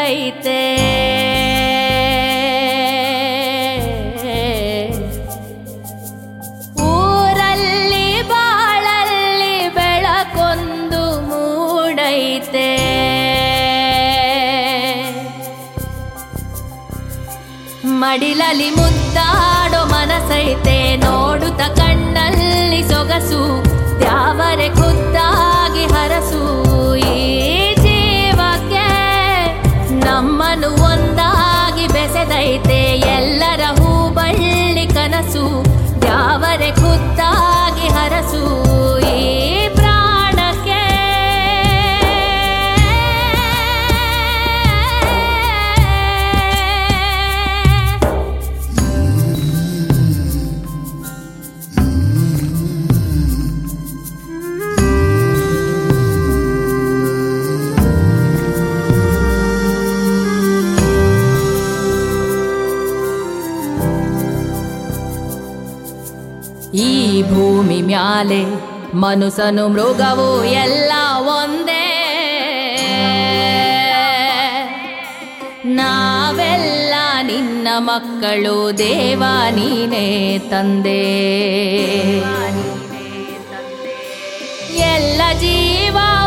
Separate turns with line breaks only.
ಮೂಡೈತೆ ಊರಲ್ಲಿ ಬಾಳಲ್ಲಿ ಬೆಳಕೊಂದು ಮೂಡೈತೆ ಮಡಿಲಲ್ಲಿ ಮುದ್ದಾಡೋ ಮನಸೈತೆ ನೋಡುತ್ತ ಕಣ್ಣಲ್ಲಿ ಸೊಗಸು ದ್ಯಾವರೆ ಖುದ್ದಾಗಿ ಹರಸು ಈ ಜೀವಕ್ಕೆ ನಮ್ಮನ್ನು ಒಂದಾಗಿ ಬೆಸೆದೈತೆ ಎಲ್ಲರ ಹೂ ಬಳ್ಳಿ ಕನಸು ದ್ಯಾವರೆ ಖುದ್ದಾಗಿ ಹರಸು ಈ ಪ್ರಾಣಕ್ಕೆ ಈ ಭೂಮಿ ಮ್ಯಾಲೆ ಮನುಷ್ಯನು ಮೃಗವು ಎಲ್ಲ ಒಂದೇ ನಾವೆಲ್ಲ ನಿನ್ನ ಮಕ್ಕಳು ದೇವ ನೀನೇ ತಂದೆ ಎಲ್ಲ ಜೀವ